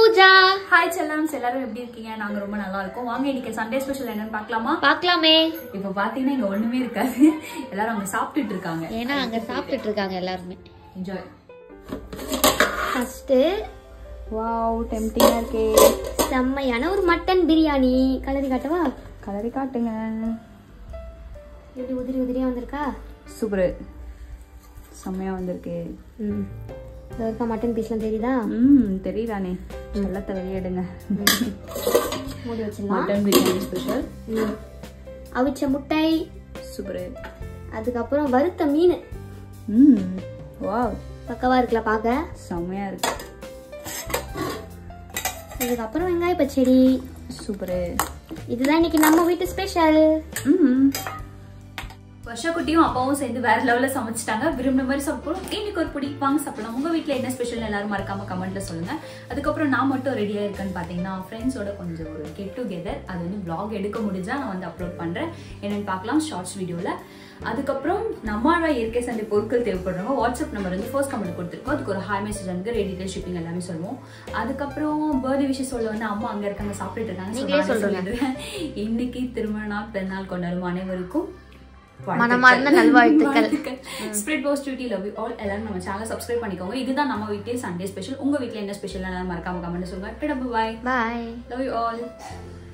Pooja hi செல்லம்ஸ் எல்லாரும் எப்படி இருக்கீங்க நாங்க ரொம்ப நல்லா இருக்கோம் வாங்க இன்னைக்கு சண்டே ஸ்பெஷல் என்னன்னு பார்க்கலாமா பார்க்கலாமே இப்ப பாத்தீங்கன்னா இங்க ஒண்ணுமே இருக்காது எல்லாரும் அங்க சாப்பிட்டுட்டு இருக்காங்க ஏன்னா அங்க சாப்பிட்டுட்டு இருக்காங்க எல்லாருமே என்ஜாய் ஃபர்ஸ்ட் வாவ் டெம்டிங்கா இருக்கே செம்மையான ஒரு மட்டன் பிரியாணி கலரி காட்டவா கலரி காட்டுங்க எப்படி உதிரி உதிரியா வந்திருக்கா சூப்பர் செம்மையா வந்திருக்கு ம் இதோ இருக்கா மட்டன் பீஸ்லாம் தெரியுதா ம் தெரியலானே வெள்ளத்தை வெளியிடுங்க மூடி வச்சிடலாம் மட்டன் பிரியாணி ஸ்பெஷல் ம். அவிச்ச முட்டை சூப்பர் அதுக்கப்புறம் வறுத்த மீன் ம் வாவ் பக்கவா இருக்குல்ல பார்க்க செம்மையா இருக்கு இதுக்கப்புறம் வெங்காய பச்சடி சூப்பரு இதுதான் இன்னைக்கு நம்ம வீட்டு ஸ்பெஷல் ம் வருஷா குட்டியும் அப்பாவும் சேர்ந்து வேற லெவல்ல சமைச்சிட்டாங்க விரும்பின மாதிரி சாப்பிடுறோம் இன்னைக்கு ஒரு பிடி வாங்க சாப்பிடலாம் உங்க வீட்ல என்ன ஸ்பெஷல் எல்லாரும் மறக்காம கமெண்ட்ல சொல்லுங்க அதுக்கப்புறம் நான் மட்டும் ரெடியா இருக்கேன்னு பாத்தீங்கன்னா ஃப்ரெண்ட்ஸோட கொஞ்சம் ஒரு கெட் டுகெதர் அது வந்து vlog எடுக்க முடிஞ்சா நான் வந்து அப்லோட் பண்றேன் என்னன்னு பார்க்கலாம் ஷார்ட்ஸ் வீடியோல அதுக்கப்புறம் நம்மளோட இயற்கை சந்தை பொருட்கள் தேவைப்படுறவங்க வாட்ஸ்அப் நம்பர் வந்து ஃபர்ஸ்ட் கமெண்ட் கொடுத்துருக்கோம் அதுக்கு ஒரு ஹாய் மெசேஜ் வந்து ரெடி ஷிப்பிங் எல்லாமே சொல்லுவோம் அதுக்கப்புறம் பர்த்டே விஷயம் சொல்ல வந்து அம்மா அங்க இருக்காங்க சாப்பிட்டுட்டு இருக்காங்க So நீங்களே நானே சொல்லுங்க. சொல்லிடுறேன். இன்னைக்கு திருமண நாள் பிறநாள் கொண்டாடும் அனைவருக்கும் மனமார்ந்த நல்வாழ்த்துக்கள். Spirit positivity love you all எல்லாரும் நம்ம சேனல் சப்ஸ்கிரைப் பண்ணிக்கோங்க இதுதான் நம்ம வீட்லயே சண்டே ஸ்பெஷல் உங்க வீட்ல என்ன ஸ்பெஷல் எல்லாரும் மறக்காம கமெண்ட் சொல்லுங்க bye bye love you all